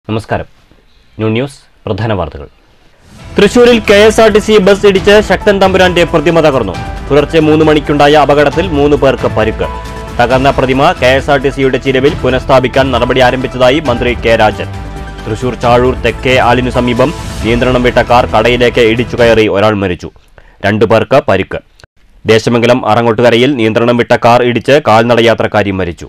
നമസ്കാരം new news പ്രധാന വാർത്തകൾ തൃശൂരിൽ K S R T C bus ഇടിച്ച് ശക്തൻ തമ്പുരാന്റെ പ്രതിമ തകർന്നു പുലർച്ചെ മൂന്ന് മണിക്കുണ്ടായ അപകടത്തിൽ മൂന്ന് പേർക്ക് പരിക്ക് തകർന്ന പ്രതിമ കെ എസ് ആർ ടി സിയുടെ ചിലവിൽ പുനഃസ്ഥാപിക്കാൻ നടപടി ആരംഭിച്ചതായി മന്ത്രി കെ രാജൻ തൃശൂർ ചാഴൂർ തെക്കേ ആലിനു സമീപം നിയന്ത്രണം വിട്ട കാർ കടയിലേക്ക് ഇടിച്ചു കയറി ഒരാൾ മരിച്ചു രണ്ടു പേർക്ക് പരിക്ക് ദേശമംഗലം അറങ്ങോട്ടുകരയിൽ നിയന്ത്രണം വിട്ട കാർ ഇടിച്ച് കാൽനടയാത്രക്കാരി മരിച്ചു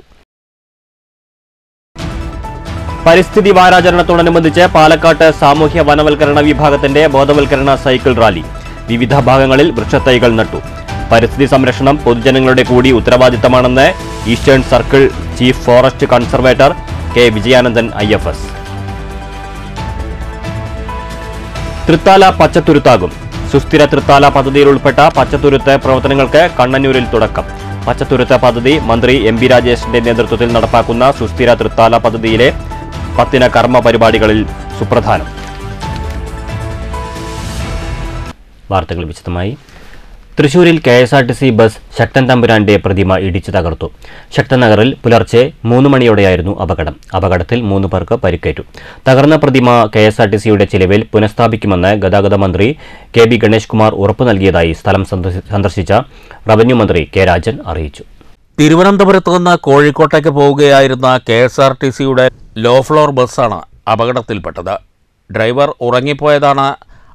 പരിസ്ഥിതി വാരാചരണത്തോടനുബന്ധിച്ച് പാലക്കാട്ട് സാമൂഹ്യ വനവൽക്കരണ വിഭാഗത്തിന്റെ ബോധവൽക്കരണ സൈക്കിൾ റാലി വിവിധ ഭാഗങ്ങളിൽ വൃക്ഷത്തൈകൾ നട്ടു പരിസ്ഥിതി സംരക്ഷണം പൊതുജനങ്ങളുടെ കൂടി ഉത്തരവാദിത്തമാണെന്ന് eastern circle chief forest conservator K Vijayanandan I F S Thrithala പച്ചത്തുരുത്താകും സുസ്ഥിര തൃത്താല പദ്ധതിയിൽ ഉൾപ്പെട്ട പച്ചത്തുരുത്ത് പ്രവർത്തനങ്ങൾക്ക് കണ്ണന്നൂരിൽ തുടക്കം പച്ചത്തുരുത്ത് പദ്ധതി മന്ത്രി എം പി രാജേഷിന്റെ നേതൃത്വത്തിൽ നടപ്പാക്കുന്ന സുസ്ഥിര തൃത്താല പദ്ധതിയിലെ പത്തിന കർമ്മ പരിപാടികളിൽ സുപ്രധാനം വാർത്തകൾ വിശദമായി തൃശൂരിൽ K S R T C bus Sakthan തമ്പുരാന്റെ പ്രതിമ ഇടിച്ചു തകർത്തു ശക്തൻ നഗറിൽ പുലർച്ചെ മൂന്ന് മണിയോടെയായിരുന്നു അപകടം അപകടത്തിൽ മൂന്ന് പേർക്ക് പരിക്കേറ്റു തകർന്ന പ്രതിമ കെ എസ് ആർ ടി സിയുടെ ചിലവിൽ പുനഃസ്ഥാപിക്കുമെന്ന് ഗതാഗത മന്ത്രി കെ ബി ഗണേഷ് കുമാർ ഉറപ്പു നൽകിയതായി സ്ഥലം സന്ദർശി- സന്ദർശിച്ച റവന്യൂ മന്ത്രി കെ രാജൻ അറിയിച്ചു തിരുവനന്തപുരത്ത് നിന്ന് കോഴിക്കോട്ടേക്ക് പോവുകയായിരുന്ന കെ എസ് ആർ ടി സിയുടെ ലോ ഫ്ലോർ ബസ്സാണ് അപകടത്തിൽപ്പെട്ടത് ഡ്രൈവർ ഉറങ്ങിപ്പോയതാണ്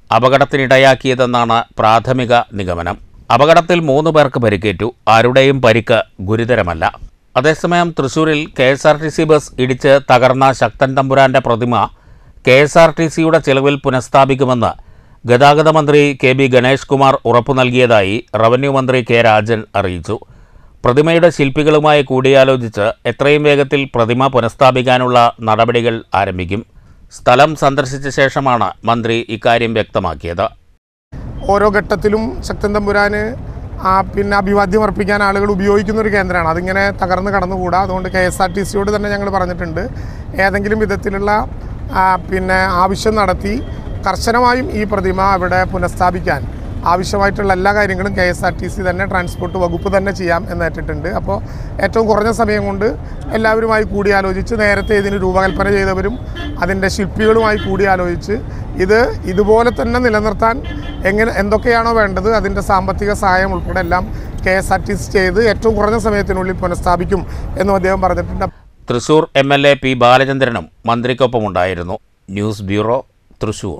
അപകടത്തിനിടയാക്കിയതെന്നാണ് പ്രാഥമിക നിഗമനം അപകടത്തിൽ മൂന്ന് പേർക്ക് പരിക്കേറ്റു ആരുടെയും പരിക്ക് ഗുരുതരമല്ല അതേസമയം തൃശൂരിൽ K S R T C bus ഇടിച്ച് തകർന്ന ശക്തൻ തമ്പുരാന്റെ പ്രതിമ കെ എസ് ആർ ടി സിയുടെ ചെലവിൽ പുനഃസ്ഥാപിക്കുമെന്ന് ഗതാഗത മന്ത്രി കെ ബി ഗണേഷ് കുമാർ ഉറപ്പു നൽകിയതായി റവന്യൂ മന്ത്രി കെ രാജൻ അറിയിച്ചു പ്രതിമയുടെ ശില്പികളുമായി കൂടിയാലോചിച്ച് എത്രയും വേഗത്തിൽ പ്രതിമ പുനഃസ്ഥാപിക്കാനുള്ള നടപടികൾ ആരംഭിക്കും സ്ഥലം സന്ദർശിച്ച ശേഷമാണ് മന്ത്രി ഇക്കാര്യം വ്യക്തമാക്കിയത് ഓരോ ഘട്ടത്തിലും ശക്തൻ തമ്പുരാന് ആ പിന്നെ അഭിവാദ്യം അർപ്പിക്കാൻ ആളുകൾ ഉപയോഗിക്കുന്ന ഒരു കേന്ദ്രമാണ് അതിങ്ങനെ തകർന്ന് കടന്നുകൂടാ അതുകൊണ്ട് കെ എസ് ആർ ടി സിയോട് തന്നെ ഞങ്ങൾ പറഞ്ഞിട്ടുണ്ട് ഏതെങ്കിലും വിധത്തിലുള്ള ആ, പിന്നെ ആവശ്യം നടത്തി കർശനമായും ഈ പ്രതിമ അവിടെ പുനഃസ്ഥാപിക്കാൻ ആവശ്യമായിട്ടുള്ള എല്ലാ കാര്യങ്ങളും K S R T C തന്നെ ട്രാൻസ്പോർട്ട് വകുപ്പ് തന്നെ ചെയ്യാം എന്നേറ്റിട്ടുണ്ട് അപ്പോൾ ഏറ്റവും കുറഞ്ഞ സമയം കൊണ്ട് എല്ലാവരുമായി കൂടിയാലോചിച്ച് നേരത്തെ ഇതിന് രൂപകൽപ്പന ചെയ്തവരും അതിൻ്റെ ശില്പികളുമായി കൂടിയാലോചിച്ച് ഇത് ഇതുപോലെ തന്നെ നിലനിർത്താൻ എങ്ങനെ എന്തൊക്കെയാണോ വേണ്ടത് അതിൻ്റെ സാമ്പത്തിക സഹായം ഉൾപ്പെടെ എല്ലാം K S R T C ചെയ്ത് ഏറ്റവും കുറഞ്ഞ സമയത്തിനുള്ളിൽ പുനഃസ്ഥാപിക്കും എന്നും അദ്ദേഹം പറഞ്ഞിട്ടുണ്ട് Thrissur M L A P ബാലചന്ദ്രനും മന്ത്രിക്കൊപ്പമുണ്ടായിരുന്നു ന്യൂസ് ബ്യൂറോ തൃശൂർ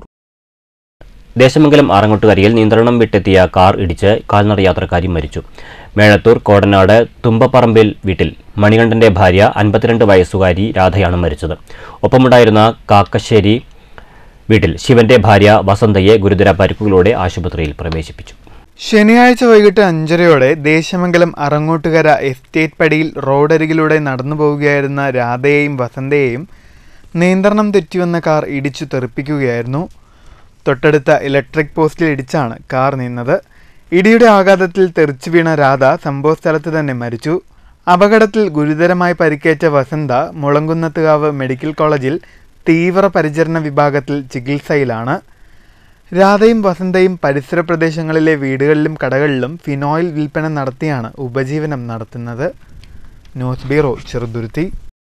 ദേശമംഗലം ആറങ്ങോട്ടുകരയിൽ നിയന്ത്രണം വിട്ടെത്തിയ കാർ ഇടിച്ച് കാൽനട യാത്രക്കാരി മരിച്ചു മേഴത്തൂർ കോടനാട് തുമ്പപ്പറമ്പിൽ വീട്ടിൽ മണികണ്ഠന്റെ ഭാര്യ അൻപത്തിരണ്ട് വയസ്സുകാരി രാധയാണ് മരിച്ചത് ഒപ്പമുണ്ടായിരുന്ന കാക്കശ്ശേരി വീട്ടിൽ ശിവന്റെ ഭാര്യ വസന്തയെ ഗുരുതര പരിക്കുകളോടെ ആശുപത്രിയിൽ പ്രവേശിപ്പിച്ചു ശനിയാഴ്ച വൈകിട്ട് അഞ്ചരയോടെ ദേശമംഗലം അറങ്ങോട്ടുകര എസ്റ്റേറ്റ് പടിയിൽ റോഡരികിലൂടെ നടന്നു പോവുകയായിരുന്ന രാധയെയും വസന്തയെയും നിയന്ത്രണം തെറ്റിവന്ന കാർ ഇടിച്ചു തെറിപ്പിക്കുകയായിരുന്നു തൊട്ടടുത്ത ഇലക്ട്രിക് പോസ്റ്റിൽ ഇടിച്ചാണ് കാർ നിന്നത് ഇടിയുടെ ആഘാതത്തിൽ തെറിച്ചു വീണ രാധ സംഭവസ്ഥലത്ത് തന്നെ മരിച്ചു അപകടത്തിൽ ഗുരുതരമായി പരിക്കേറ്റ വസന്ത മുളങ്കുന്നത്തുകാവ് മെഡിക്കൽ കോളേജിൽ തീവ്ര പരിചരണ വിഭാഗത്തിൽ ചികിത്സയിലാണ് രാധയും വസന്തയും പരിസര പ്രദേശങ്ങളിലെ വീടുകളിലും കടകളിലും ഫിനോയിൽ വിൽപ്പന നടത്തിയാണ് ഉപജീവനം നടത്തുന്നത് ന്യൂസ് ബ്യൂറോ ചെറുതുരുത്തി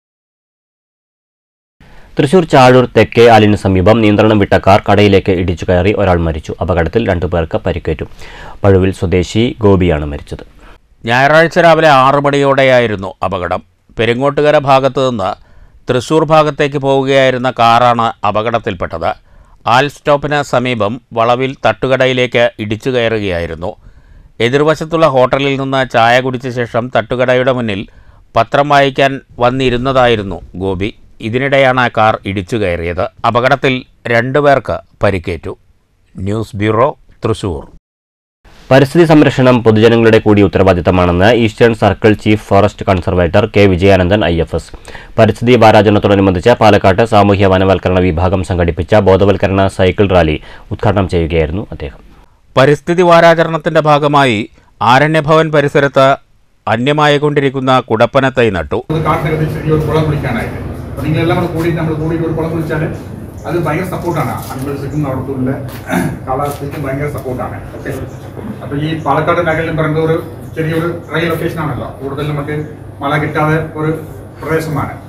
തൃശൂർ ചാഴൂർ തെക്കേ ആലിന് സമീപം നിയന്ത്രണം വിട്ട കാർ കടയിലേക്ക് ഇടിച്ചു കയറി ഒരാൾ മരിച്ചു അപകടത്തിൽ രണ്ടു പേർക്ക് പരിക്കേറ്റു പഴുവിൽ സ്വദേശി ഗോപിയാണ് മരിച്ചത് ഞായറാഴ്ച രാവിലെ ആറു മണിയോടെയായിരുന്നു അപകടം പെരിങ്ങോട്ടുകര ഭാഗത്തു നിന്ന് തൃശൂർ ഭാഗത്തേക്ക് പോവുകയായിരുന്ന കാറാണ് അപകടത്തിൽപ്പെട്ടത് ആൽ സ്റ്റോപ്പിന് സമീപം വളവിൽ തട്ടുകടയിലേക്ക് ഇടിച്ചു കയറുകയായിരുന്നു എതിർവശത്തുള്ള ഹോട്ടലിൽ നിന്ന് ചായ കുടിച്ച ശേഷം തട്ടുകടയുടെ മുന്നിൽ പത്രം വായിക്കാൻ വന്നിരുന്നതായിരുന്നു ഗോപി ഇതിനിടെയാണ് കാർ ഇടിച്ചു കയറിയത് അപകടത്തിൽ രണ്ടുപേർക്ക് പരിക്കേറ്റു ന്യൂസ് ബ്യൂറോ തൃശൂർ പരിസ്ഥിതി സംരക്ഷണം പൊതുജനങ്ങളുടെ കൂടി ഉത്തരവാദിത്തമാണെന്ന് eastern circle chief forest conservator K Vijayanandan I F S പരിസ്ഥിതി വാരാചരണത്തോടനുബന്ധിച്ച് പാലക്കാട്ട് സാമൂഹ്യ വനവൽക്കരണ വിഭാഗം സംഘടിപ്പിച്ച ബോധവൽക്കരണ സൈക്കിൾ റാലി ഉദ്ഘാടനം ചെയ്യുകയായിരുന്നു അദ്ദേഹം പരിസ്ഥിതി വാരാചരണത്തിന്റെ ഭാഗമായി ആരണ്യഭവൻ പരിസരത്ത് അന്യമായിക്കൊണ്ടിരിക്കുന്ന കുടപ്പന തൈ നട്ടു അത് കാട്ടിനകത്ത് ചെറിയൊരു കുളം കുളിക്കാനായിട്ട് അപ്പോൾ നിങ്ങളെല്ലാം കൂടെ കൂടി നമ്മൾ കൂടിയിട്ട് ഒരു കുളം കുളിച്ചാൽ അത് ഭയങ്കര സപ്പോർട്ടാണ് അനിമൽസിനും അവിടുത്തെ കാലാവസ്ഥയ്ക്കും ഭയങ്കര സപ്പോർട്ടാണ് ഓക്കെ അപ്പോൾ ഈ പാലക്കാട് മേഖലയിൽ പറയുന്നത് ഒരു ചെറിയൊരു ഡ്രൈ ലൊക്കേഷൻ ആണല്ലോ കൂടുതൽ നമുക്ക് മഴ കിട്ടാതെ ഒരു പ്രദേശമാണ്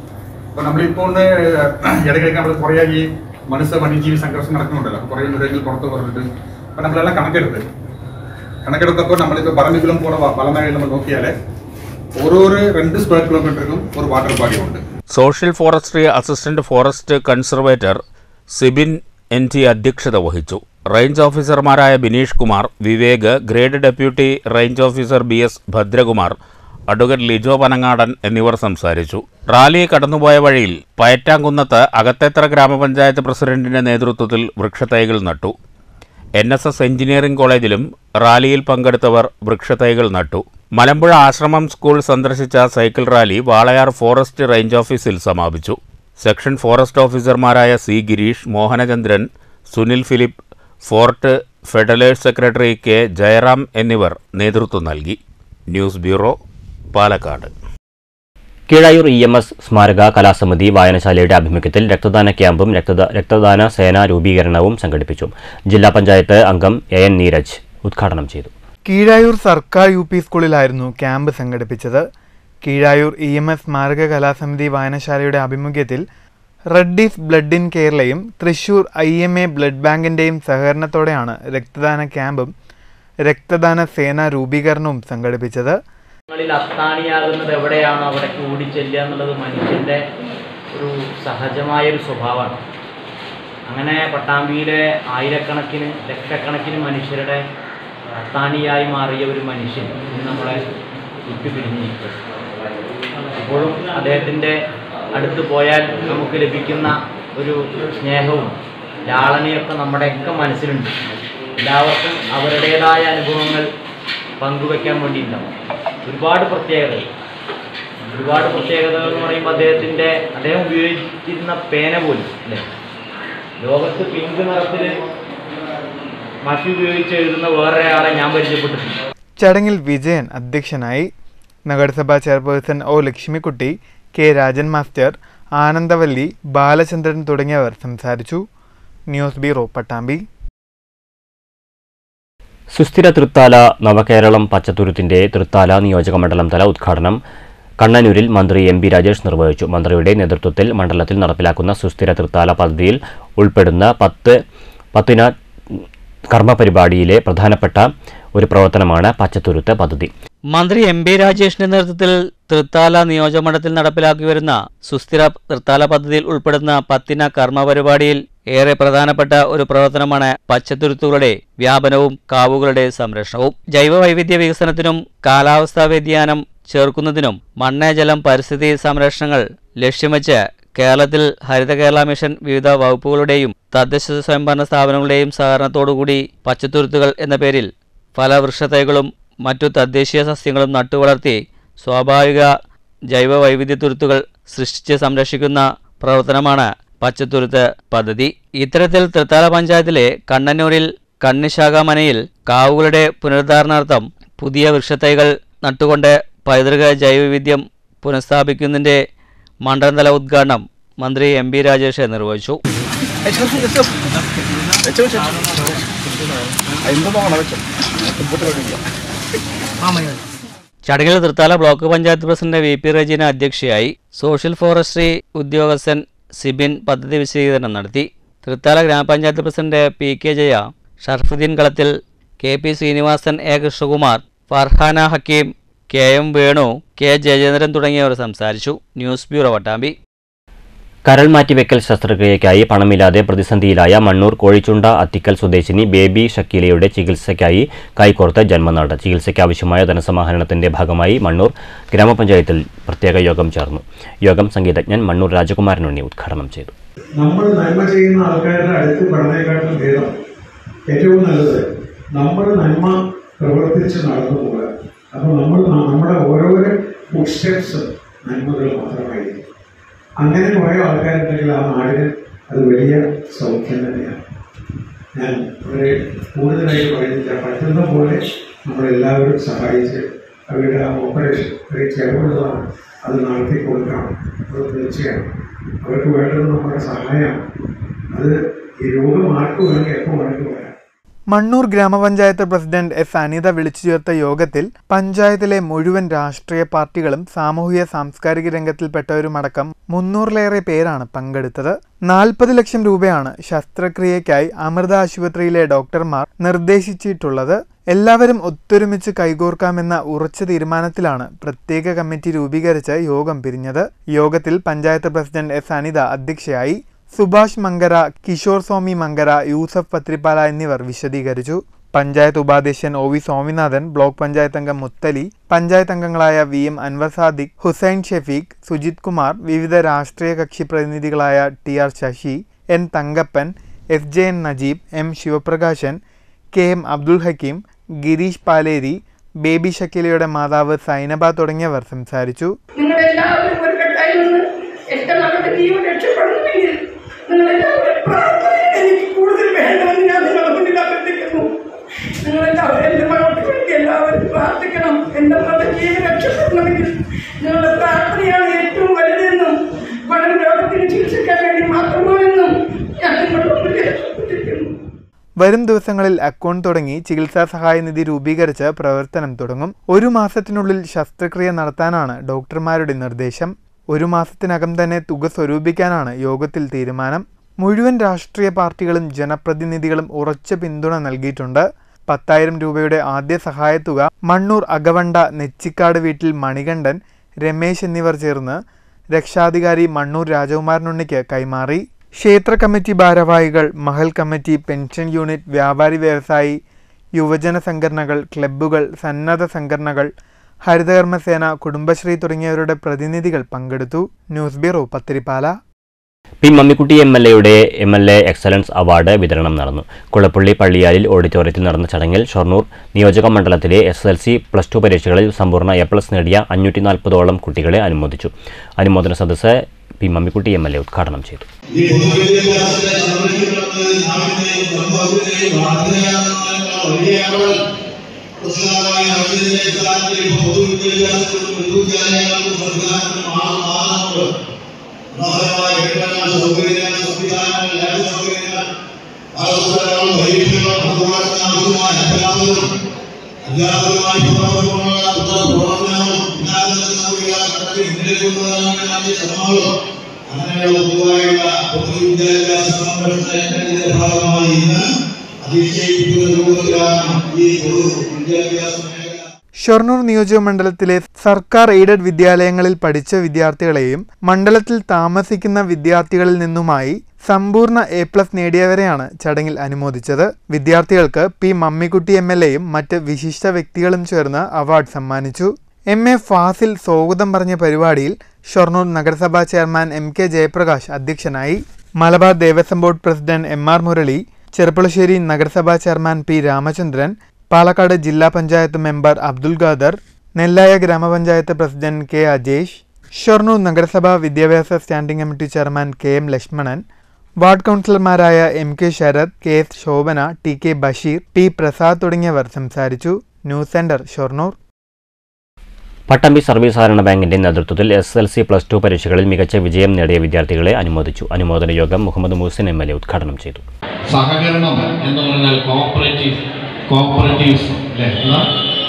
അപ്പൊ നമ്മളിപ്പോ ഒന്ന് ഇടയ്ക്കിടയ്ക്ക് നമ്മൾ കുറേ ഈ മനുഷ്യ വന്യജീവി സംഘർഷം നടക്കുന്നുണ്ടല്ലോ അപ്പൊ കുറേ മൃഗങ്ങൾ പുറത്ത് പറഞ്ഞിട്ട് അപ്പൊ നമ്മളെല്ലാം കണക്കെടുത്ത് കണക്കെടുത്തപ്പോൾ നമ്മളിപ്പോ പറമ്പിക്കുളം പോണ വളമേഖല നമ്മൾ നോക്കിയാല് ഓരോരോ രണ്ട് സ്ക്വയർ കിലോമീറ്ററിനും ഒരു വാട്ടർ ബോഡി ഉണ്ട് social forestry assistant forest conservator Sibin N T അധ്യക്ഷത വഹിച്ചു റേഞ്ച് ഓഫീസർമാരായ Bineesh Kumar Vivek grade deputy range officer B S Bhadrakumar advocate Lijo Panangadan എന്നിവർ സംസാരിച്ചു റാലി കടന്നുപോയ വഴിയിൽ പയറ്റാങ്കുന്നത്ത് അകത്തേത്തറ ഗ്രാമപഞ്ചായത്ത് പ്രസിഡന്റിന്റെ നേതൃത്വത്തിൽ വൃക്ഷത്തൈകൾ നട്ടു എൻ എസ് എസ് എഞ്ചിനീയറിംഗ് കോളേജിലും റാലിയിൽ പങ്കെടുത്തവർ വൃക്ഷത്തൈകൾ നട്ടു മലമ്പുഴ ആശ്രമം സ്കൂൾ സന്ദർശിച്ച cycle rally Walayar forest range ഓഫീസിൽ സമാപിച്ചു സെക്ഷൻ ഫോറസ്റ്റ് ഓഫീസർമാരായ സി ഗിരീഷ് മോഹനചന്ദ്രൻ സുനിൽ ഫിലിപ്പ് ഫോർട്ട് ഫെഡറേറ്റ് സെക്രട്ടറി കെ ജയറാം എന്നിവർ നേതൃത്വം നൽകി news bureau Palakkad Keezhayur E M S സ്മാരക കലാസമിതി വായനശാലയുടെ ആഭിമുഖ്യത്തിൽ രക്തദാന ക്യാമ്പും രക്തദ രക്തദാന സേന രൂപീകരണവും സംഘടിപ്പിച്ചു ജില്ലാ പഞ്ചായത്ത് അംഗം എ എൻ നീരജ് ഉദ്ഘാടനം ചെയ്തു കീഴായൂർ സർക്കാർ യു പി സ്കൂളിലായിരുന്നു ക്യാമ്പ് സംഘടിപ്പിച്ചത് കീഴായൂർ ഇ എം എസ് സ്മാരക കലാസമിതി വായനശാലയുടെ ആഭിമുഖ്യത്തിൽ റെഡ്ഡീസ് ബ്ലഡ് ഇൻ കേരളയും Thrissur I M A blood ബാങ്കിൻ്റെയും സഹകരണത്തോടെയാണ് രക്തദാന ക്യാമ്പും രക്തദാന സേന രൂപീകരണവും സംഘടിപ്പിച്ചത് ങ്ങളിൽ അത്താണിയാകുന്നത് എവിടെയാണോ അവിടെ കൂടിച്ചെല്ലുക എന്നുള്ളത് മനുഷ്യൻ്റെ ഒരു സഹജമായ ഒരു സ്വഭാവമാണ് അങ്ങനെ പട്ടാമ്പിയിലെ ആയിരക്കണക്കിന് ലക്ഷക്കണക്കിന് മനുഷ്യരുടെ അത്താണിയായി മാറിയ ഒരു മനുഷ്യൻ ഇന്ന് നമ്മളെ വിട്ടുപിരിഞ്ഞിരിക്കും ഇപ്പോഴും അദ്ദേഹത്തിൻ്റെ അടുത്ത് പോയാൽ നമുക്ക് ലഭിക്കുന്ന ഒരു സ്നേഹവും ലാളനയൊക്കെ നമ്മുടെയൊക്കെ മനസ്സിലുണ്ട് എല്ലാവർക്കും അവരുടേതായ അനുഭവങ്ങൾ പങ്കുവെക്കാൻ വേണ്ടിയിട്ടുണ്ടാവും ഒരുപാട് പ്രത്യേകതകൾ ഒരുപാട് പ്രത്യേകതകൾ എന്ന് പറയുമ്പോൾ അദ്ദേഹത്തിൻ്റെ അദ്ദേഹം ഉപയോഗിച്ചിരുന്ന പേന പോലും അല്ലേ ലോകത്ത് പിങ്ക് നിറത്തിൽ മഷി ഉപയോഗിച്ച് എഴുതുന്ന വേറൊരാളെ ഞാൻ പരിചയപ്പെട്ടിട്ടുണ്ട് ചടങ്ങിൽ വിജയൻ അധ്യക്ഷനായി നഗരസഭാ chairperson O Lakshmikutty K Rajan master Anandavalli Balachandran തുടങ്ങിയവർ സംസാരിച്ചു ന്യൂസ് ബ്യൂറോ പട്ടാമ്പി സുസ്ഥിര തൃത്താല നവകേരളം പച്ചത്തുരുത്തിന്റെ തൃത്താല നിയോജക മണ്ഡലം തല ഉദ്ഘാടനം കണ്ണനൂരിൽ മന്ത്രി എം പി രാജേഷ് നിർവഹിച്ചു മന്ത്രിയുടെ നേതൃത്വത്തിൽ മണ്ഡലത്തിൽ നടപ്പിലാക്കുന്ന സുസ്ഥിര തൃത്താല പദ്ധതിയിൽ ഉൾപ്പെടുന്ന പത്ത് പത്തിന കർമ്മ പരിപാടിയിലെ പ്രധാനപ്പെട്ട ഒരു പ്രവർത്തനമാണ് പച്ചത്തുരുത്ത് പദ്ധതി മന്ത്രി എം പി രാജേഷിന്റെ നേതൃത്വത്തിൽ തൃത്താല നിയോജകമണ്ഡലത്തിൽ നടപ്പിലാക്കി വരുന്ന സുസ്ഥിര തൃത്താല പദ്ധതിയിൽ ഉൾപ്പെടുന്ന പത്തിന കർമ്മ പരിപാടിയിൽ ഏറെ പ്രധാനപ്പെട്ട ഒരു പ്രവർത്തനമാണ് പച്ചത്തുരുത്തുകളുടെ വ്യാപനവും കാവുകളുടെ സംരക്ഷണവും ജൈവ വൈവിധ്യ വികസനത്തിനും കാലാവസ്ഥാ വ്യതിയാനം ചേർക്കുന്നതിനും മണ്ണ് ജലം പരിസ്ഥിതി സംരക്ഷണങ്ങൾ ലക്ഷ്യം വെച്ച് കേരളത്തിൽ ഹരിത കേരള മിഷൻ വിവിധ വകുപ്പുകളുടെയും തദ്ദേശ സ്വയംഭരണ സ്ഥാപനങ്ങളുടെയും സഹകരണത്തോടുകൂടി പച്ചത്തുരുത്തുകൾ എന്ന പേരിൽ ഫലവൃക്ഷത്തൈകളും മറ്റു തദ്ദേശീയ സസ്യങ്ങളും നട്ടുവളർത്തി സ്വാഭാവിക ജൈവ വൈവിധ്യത്തുരുത്തുകൾ സൃഷ്ടിച്ച് സംരക്ഷിക്കുന്ന പ്രവർത്തനമാണ് പച്ചത്തുരുത്ത് പദ്ധതി ഇത്തരത്തിൽ തൃത്താല പഞ്ചായത്തിലെ കണ്ണന്നൂരിൽ കണ്ണിശാഖാമനയിൽ കാവുകളുടെ പുനരുദ്ധാരണാർത്ഥം പുതിയ വൃക്ഷത്തൈകൾ നട്ടുകൊണ്ട് പൈതൃക ജൈവവൈവിധ്യം പുനഃസ്ഥാപിക്കുന്നതിൻ്റെ മണ്ഡലതല ഉദ്ഘാടനം മന്ത്രി എം പി രാജേഷ് നിർവഹിച്ചു ചടങ്ങിൽ Thrithala block panchayat president V P Rejeena അധ്യക്ഷയായി സോഷ്യൽ ഫോറസ്ട്രി ഉദ്യോഗസ്ഥൻ സിബിൻ പദ്ധതി വിശദീകരണം നടത്തി തൃത്താല ഗ്രാമപഞ്ചായത്ത് president P K Jaya Sharafudheen Kalathil K P Sreenivasan A Krishnakumar Farhana Hakeem K M Venu K Jayachandran തുടങ്ങിയവർ സംസാരിച്ചു ന്യൂസ് ബ്യൂറോ വട്ടാമ്പി കരൾ മാറ്റിവെക്കൽ ശസ്ത്രക്രിയയ്ക്കായി പണമില്ലാതെ പ്രതിസന്ധിയിലായ മണ്ണൂർ കോഴിച്ചുണ്ട അത്തിക്കൽ സ്വദേശിനി ബേബി ഷക്കീലയുടെ ചികിത്സയ്ക്കായി കൈകോർത്ത് ജന്മനാട് ചികിത്സയ്ക്ക് ആവശ്യമായ ധനസമാഹരണത്തിന്റെ ഭാഗമായി മണ്ണൂർ ഗ്രാമപഞ്ചായത്തിൽ പ്രത്യേക യോഗം ചേർന്നു യോഗം സംഗീതജ്ഞൻ മണ്ണൂർ രാജകുമാരനുണ്ണി ഉദ്ഘാടനം ചെയ്തു നമ്മൾ നന്മ ചെയ്യുന്ന ആൾക്കാരുടെ അടുത്ത് പഠനേക്കാട്ടും ഭേദം ഏറ്റവും നല്ലത് നമ്മൾ നന്മ പ്രവർത്തിച്ച് നടന്നു പോവുക അപ്പോൾ നമ്മൾ ന- നമ്മുടെ ഓരോരോ ഫുഡ് സ്റ്റെപ്സ് നന്മകൾ മാത്രമായിരിക്കും അങ്ങനെ കുറേ ആൾക്കാരുണ്ടെങ്കിൽ ആ നാടിന് അത് വലിയ സൗഖ്യം തന്നെയാണ് ഞാൻ വളരെ കൂടുതലായിട്ട് പറയുന്നില്ല പറ്റുന്ന പോലെ നമ്മളെല്ലാവരും സഹായിച്ച് അവരുടെ ആ ഓപ്പറേഷൻ ഒരു ചെലവുള്ളതാണ് അത് നടത്തി കൊടുക്കണം അത് തീർച്ചയാണ് അവർക്ക് വേണ്ടത് നമ്മുടെ സഹായമാണ് അത് ഈ രോഗം ആർക്ക് വേണമെങ്കിൽ എപ്പോൾ വേണമെങ്കിൽ വരാം മണ്ണൂർ ഗ്രാമപഞ്ചായത്ത് പ്രസിഡന്റ് എസ് അനിത വിളിച്ചു ചേർത്ത യോഗത്തിൽ പഞ്ചായത്തിലെ മുഴുവൻ രാഷ്ട്രീയ പാർട്ടികളും സാമൂഹിക സാംസ്കാരിക രംഗത്തിൽപ്പെട്ടവരുമടക്കം മുന്നൂറിലേറെ പേരാണ് പങ്കെടുത്തത് നാൽപ്പത് ലക്ഷം രൂപയാണ് ശസ്ത്രക്രിയയ്ക്കായി അമൃത ആശുപത്രിയിലെ ഡോക്ടർമാർ നിർദ്ദേശിച്ചിട്ടുള്ളത് എല്ലാവരും ഒത്തൊരുമിച്ച് കൈകോർക്കാമെന്ന ഉറച്ച തീരുമാനത്തിലാണ് പ്രത്യേക കമ്മിറ്റി രൂപീകരിച്ച് യോഗം പിരിഞ്ഞത് യോഗത്തിൽ പഞ്ചായത്ത് പ്രസിഡന്റ് എസ് അനിത അധ്യക്ഷയായി സുഭാഷ് മങ്കര കിഷോർ സ്വാമി മങ്കര യൂസഫ് പത്രിപ്പാല എന്നിവർ വിശദീകരിച്ചു പഞ്ചായത്ത് ഉപാധ്യക്ഷൻ O V Swaminathan block panchayat അംഗം മുത്തലി പഞ്ചായത്ത് അംഗങ്ങളായ വി എം അൻവർ സാദിഖ് ഹുസൈൻ ഷെഫീഖ് സുജിത് കുമാർ വിവിധ രാഷ്ട്രീയ കക്ഷി പ്രതിനിധികളായ T R Sasi N Thankappan F J N Najeeb M Sivaprakasan K M Abdul Hakeem Girish Paleri Baby ഷക്കീലയുടെ മാതാവ് സൈനബ തുടങ്ങിയവർ സംസാരിച്ചു നിങ്ങളെല്ലാവരും ഒരു കെട്ടായി നിന്ന് എന്റെ മകളുടെ ജീവൻ രക്ഷപ്പെടണമെങ്കിൽ നിങ്ങളെല്ലാവരും പ്രാർത്ഥന എനിക്ക് കൂടുതൽ വേണമെന്ന് ഞാൻ നിങ്ങളുടെ മുന്നിൽ അഭ്യർത്ഥിക്കുന്നു നിങ്ങളെല്ലാവരും എന്റെ മകൾക്ക് വേണ്ടി എല്ലാവരും പ്രാർത്ഥിക്കണം എന്റെ മകളുടെ ജീവൻ രക്ഷപ്പെടണമെങ്കിൽ നിങ്ങളുടെ പ്രാർത്ഥനയാണ് ഏറ്റവും വലുതെന്നും പണം രോഗത്തിന് ചികിത്സിക്കാൻ വേണ്ടി മാത്രമാണെന്നും ഞാൻ നിങ്ങളുടെ മുന്നിൽ അഭ്യർത്ഥിക്കുന്നു വരും ദിവസങ്ങളിൽ അക്കൗണ്ട് തുടങ്ങി ചികിത്സാ സഹായ നിധി രൂപീകരിച്ച് പ്രവർത്തനം തുടങ്ങും ഒരു മാസത്തിനുള്ളിൽ ശസ്ത്രക്രിയ നടത്താനാണ് ഡോക്ടർമാരുടെ നിർദ്ദേശം ഒരു മാസത്തിനകം തന്നെ തുക സ്വരൂപിക്കാനാണ് യോഗത്തിൽ തീരുമാനം മുഴുവൻ രാഷ്ട്രീയ പാർട്ടികളും ജനപ്രതിനിധികളും ഉറച്ച പിന്തുണ നൽകിയിട്ടുണ്ട് പത്തായിരം രൂപയുടെ ആദ്യ സഹായത്തുക മണ്ണൂർ അകവണ്ട നെച്ചിക്കാട് വീട്ടിൽ മണികണ്ഠൻ രമേശ് എന്നിവർ ചേർന്ന് രക്ഷാധികാരി മണ്ണൂർ രാജകുമാരനുണ്ണിക്ക് കൈമാറി ക്ഷേത്ര കമ്മിറ്റി ഭാരവാഹികൾ മഹൽ കമ്മിറ്റി പെൻഷൻ യൂണിറ്റ് വ്യാപാരി വ്യവസായി യുവജന സംഘടനകൾ ക്ലബ്ബുകൾ സന്നദ്ധ സംഘടനകൾ ഹരിതകർമ്മസേന കുടുംബശ്രീ തുടങ്ങിയവരുടെ പ്രതിനിധികൾ പങ്കെടുത്തു news bureau Pathirippala P Mammikutty M L എയുടെ M L A excellence award വിതരണം നടന്നു കുളപ്പള്ളി പള്ളിയാലിൽ ഓഡിറ്റോറിയത്തിൽ നടന്ന ചടങ്ങിൽ ഷൊർണൂർ നിയോജക മണ്ഡലത്തിലെ S L C plus two പരീക്ഷകളിൽ സമ്പൂർണ്ണ എ പ്ലസ് നേടിയ അഞ്ഞൂറ്റി നാൽപ്പതോളം കുട്ടികളെ അനുമോദിച്ചു അനുമോദന സദസ്സ് P Mammikutty M L A ഉദ്ഘാടനം ചെയ്തു ഈ പൊതുവിദ്യാഭ്യാസത്തെ സംരക്ഷിക്കുന്നത് നാടിനെയും സമൂഹത്തിനെയും മാതൃകയാകുന്നതിനുള്ള വഴിയാവൽ പ്രസിദ്ധമായ അഭിനയ സ്ഥാനത്തിൽ ഇപ്പോൾ പൊതുവിദ്യാഭ്യാസത്തിലും വിദ്യാലയങ്ങൾക്കും സംവിധാനത്തിലും മാറുന്നുണ്ട് മനോഹരമായ കെട്ടിടങ്ങൾ സൗകര്യങ്ങൾ സംവിധാനങ്ങൾ ലാബ് സൗകര്യങ്ങൾ അവസരങ്ങളും പരീക്ഷകളും അതുപോലെ ആവശ്യമായ അധ്യാപകരും അധ്യാപകരുമായി പ്രവർത്തനമുള്ള പ്രവർത്തനവും കണ്ടെത്തി മുന്നിലേക്ക് കൊണ്ടുവരാനുള്ള ശ്രമങ്ങളും അങ്ങനെയുള്ള പൊതുവായുള്ള പൊതുവിദ്യാഭ്യാസ സംരക്ഷണത്തിന്റെ ഭാഗമായി ഇന്ന് അതിശയിപ്പിക്കുന്ന രൂപത്തിലാണ് ഈ പൊതു വിദ്യാഭ്യാസ മേഖല ഷൊർണൂർ നിയോജക മണ്ഡലത്തിലെ സർക്കാർ എയ്ഡഡ് വിദ്യാലയങ്ങളിൽ പഠിച്ച വിദ്യാർത്ഥികളെയും മണ്ഡലത്തിൽ താമസിക്കുന്ന വിദ്യാർത്ഥികളിൽ നിന്നുമായി സമ്പൂർണ്ണ എ പ്ലസ് നേടിയവരെയാണ് ചടങ്ങിൽ അനുമോദിച്ചത് വിദ്യാർത്ഥികൾക്ക് പി മമ്മിക്കുട്ടി എം എൽ എയും മറ്റ് വിശിഷ്ട വ്യക്തികളും ചേർന്ന് അവാർഡ് സമ്മാനിച്ചു എം എ ഫാസിൽ സ്വാഗതം പറഞ്ഞ പരിപാടിയിൽ ഷൊർണൂർ നഗരസഭാ ചെയർമാൻ എം കെ ജയപ്രകാശ് അധ്യക്ഷനായി Malabar Devaswom board president M R Murali Cherpulassery നഗരസഭാ ചെയർമാൻ പി രാമചന്ദ്രൻ പാലക്കാട് ജില്ലാ പഞ്ചായത്ത് മെമ്പർ അബ്ദുൽ ഖാദർ നെല്ലായ ഗ്രാമപഞ്ചായത്ത് പ്രസിഡന്റ് കെ അജേഷ് ഷൊർണൂർ നഗരസഭാ വിദ്യാഭ്യാസ standing committee chairman K M Lakshmanan ward കൗൺസിലർമാരായ M K Sarath K S Shobhana T K Basheer T Prasad തുടങ്ങിയവർ സംസാരിച്ചു news center Shoranur Pattambi service സഹകരണ ബാങ്കിന്റെ നേതൃത്വത്തിൽ S L C plus two പരീക്ഷകളിൽ മികച്ച വിജയം നേടിയ വിദ്യാർത്ഥികളെ അനുമോദിച്ചു അനുമോദന യോഗം Muhammed Muhsin M L A ഉദ്ഘാടനം ചെയ്തു സഹകരണം എന്ന് പറഞ്ഞാൽ കോപ്പറേറ്റീവ് കോപ്പറേറ്റീവ്സ് അല്ലേ എന്താ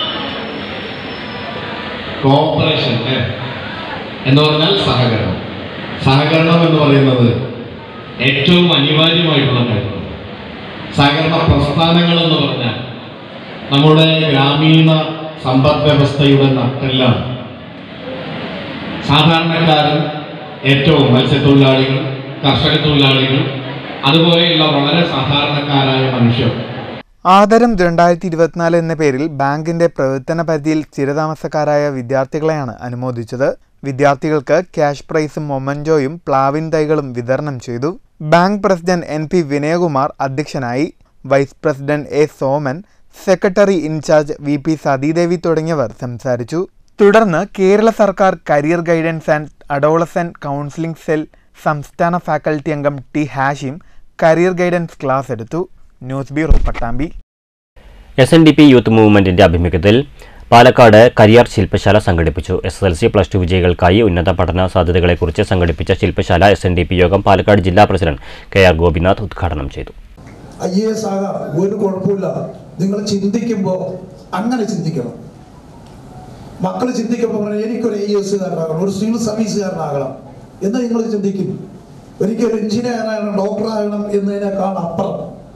കോപ്പറേഷൻ അല്ലേ എന്ന് പറഞ്ഞാൽ സഹകരണം സഹകരണം എന്ന് പറയുന്നത് ഏറ്റവും അനിവാര്യമായിട്ടുള്ള കാര്യമാണ് സഹകരണ പ്രസ്ഥാനങ്ങൾ എന്ന് പറഞ്ഞാൽ നമ്മുടെ ഗ്രാമീണ സമ്പദ് വ്യവസ്ഥയുടെ നട്ടെല്ലാണ് സാധാരണക്കാരൻ ഏറ്റവും മത്സ്യത്തൊഴിലാളികൾ കർഷക തൊഴിലാളികൾ അതുപോലെയുള്ള വളരെ സാധാരണക്കാരായ മനുഷ്യർ ആദരം രണ്ടായിരത്തി ഇരുപത്തിനാല് എന്ന പേരിൽ ബാങ്കിന്റെ പ്രവർത്തന പരിധിയിൽ സ്ഥിരതാമസക്കാരായ വിദ്യാർത്ഥികളെയാണ് അനുമോദിച്ചത് വിദ്യാർത്ഥികൾക്ക് ക്യാഷ് പ്രൈസും മൊമൻജോയും പ്ലാവിൻ തൈകളും വിതരണം ചെയ്തു bank president N P Vinayakumar അധ്യക്ഷനായി vice president A Soman secretary in charge V P Satheedevi തുടങ്ങിയവർ സംസാരിച്ചു തുടർന്ന് കേരള സർക്കാർ career guidance and adolescent counselling cell സംസ്ഥാന ഫാക്കൽറ്റി അംഗം T Hashim career guidance class എടുത്തു news bureau Pattambi S N D P youth മൂവ്മെന്റിന്റെ ആഭിമുഖ്യത്തിൽ പാലക്കാട് കരിയർ ശില്പശാല സംഘടിപ്പിച്ചു S L C plus two വിജയികൾക്കായി ഉന്നത പഠന സാധ്യതകളെക്കുറിച്ച് സംഘടിപ്പിച്ച ശില്പശാല എസ് എൻ ഡി പി യോഗം പാലക്കാട് ജില്ലാ പ്രസിഡന്റ് കെ ആർ ഗോപിനാഥ് ഉദ്ഘാടനം ചെയ്തു ഐ എ എസ് ആകാം ഒരു കുഴപ്പമില്ല നിങ്ങൾ ചിന്തിക്കുമ്പോൾ അങ്ങനെ ചിന്തിക്കണം മക്കൾ ചിന്തിക്കുമ്പോൾ പറയും എനിക്കൊരു ഐ എസ് കാരനാകണം ഒരു സിവിൽ സർവീസുകാരനാകണം എന്ന് നിങ്ങൾ ചിന്തിക്കും ഒരിക്കലും എഞ്ചിനീയർ ആകണം ഡോക്ടർ ആകണം എന്നതിനേക്കാൾ അപ്പുറം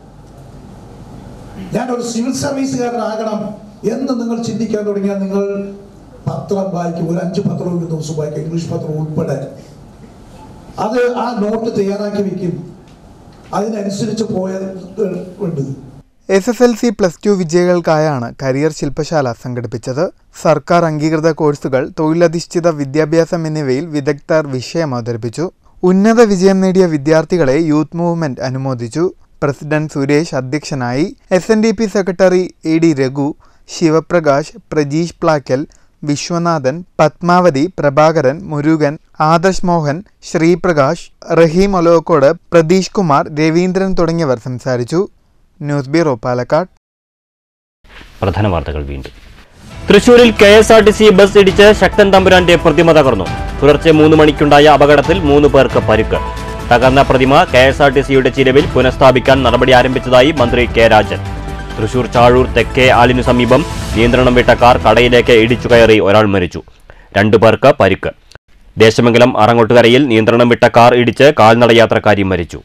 ഞാൻ ഒരു സിവിൽ സർവീസുകാരനാകണം എന്ന് നിങ്ങൾ ചിന്തിക്കാൻ തുടങ്ങിയാൽ നിങ്ങൾ പത്രം വായിക്കും ഒരു അഞ്ച് പത്രം ഒരു ദിവസം വായിക്കും ഇംഗ്ലീഷ് പത്രം ഉൾപ്പെടെ അത് ആ നോട്ട് തയ്യാറാക്കി വെക്കും അതിനനുസരിച്ച് പോയുണ്ട് S S L C plus two വിജയികൾക്കായാണ് കരിയർ ശില്പശാല സംഘടിപ്പിച്ചത് സർക്കാർ അംഗീകൃത കോഴ്സുകൾ തൊഴിലധിഷ്ഠിത വിദ്യാഭ്യാസം എന്നിവയിൽ വിദഗ്ധർ വിഷയം അവതരിപ്പിച്ചു ഉന്നത വിജയം നേടിയ വിദ്യാർത്ഥികളെ യൂത്ത് മൂവ്മെന്റ് അനുമോദിച്ചു പ്രസിഡന്റ് സുരേഷ് അധ്യക്ഷനായി S N D P secretary A D Raghu Sivaprakash Prajeesh Plakkal Viswanathan Padmavathi Prabhakaran Murugan Adarsh Mohan Sreeprakash Raheem Olokkode Pratheesh Kumar Raveendran തുടങ്ങിയവർ സംസാരിച്ചു ന്യൂസ് ബ്യൂറോ പാലക്കാട് പ്രധാന വാർത്തകൾ വീണ്ടും തൃശൂരിൽ K S R T C bus ഇടിച്ച് ശക്തൻ തമ്പുരാന്റെ പ്രതിമ തകർന്നു പുലർച്ചെ മൂന്ന് മണിക്കുണ്ടായ അപകടത്തിൽ മൂന്ന് പേർക്ക് പരിക്ക് തകർന്ന പ്രതിമ കെ എസ് ആർ ടി സിയുടെ ചിലവിൽ പുനഃസ്ഥാപിക്കാൻ നടപടി ആരംഭിച്ചതായി മന്ത്രി കെ രാജൻ തൃശൂർ ചാഴൂർ തെക്കേ ആലിനു സമീപം നിയന്ത്രണം വിട്ട കാർ കടയിലേക്ക് ഇടിച്ചു കയറി ഒരാൾ മരിച്ചു രണ്ടു പേർക്ക് പരിക്ക് ദേശമംഗലം അറങ്ങോട്ടുകരയിൽ നിയന്ത്രണം വിട്ട കാർ ഇടിച്ച് കാൽനടയാത്രക്കാരി മരിച്ചു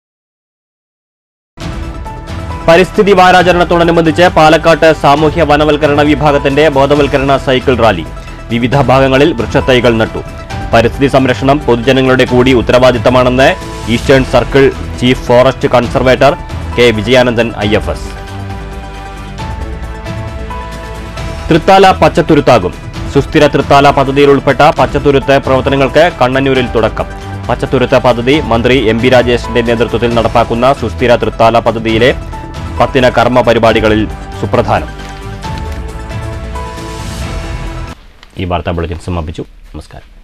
പരിസ്ഥിതി വാരാചരണത്തോടനുബന്ധിച്ച് പാലക്കാട്ട് സാമൂഹ്യ വനവൽക്കരണ വിഭാഗത്തിന്റെ ബോധവൽക്കരണ സൈക്കിൾ റാലി വിവിധ ഭാഗങ്ങളിൽ വൃക്ഷത്തൈകൾ നട്ടു പരിസ്ഥിതി സംരക്ഷണം പൊതുജനങ്ങളുടെ കൂടി ഉത്തരവാദിത്തമാണെന്ന് eastern circle chief forest conservator K Vijayanandan I F S Thrithala പച്ചത്തുരുത്താകും സുസ്ഥിര തൃത്താല പദ്ധതിയിൽ ഉൾപ്പെട്ട പച്ചത്തുരുത്ത് പ്രവർത്തനങ്ങൾക്ക് കണ്ണന്നൂരിൽ തുടക്കം പച്ചത്തുരുത്ത് പദ്ധതി മന്ത്രി എം പി രാജേഷിന്റെ നേതൃത്വത്തിൽ നടപ്പാക്കുന്ന സുസ്ഥിര തൃത്താല പദ്ധതിയിലെ പത്തിന കർമ്മ പരിപാടികളിൽ സുപ്രധാനം ഈ വാർത്താ ബുള്ളറ്റിൻ സമാപിച്ചു നമസ്കാരം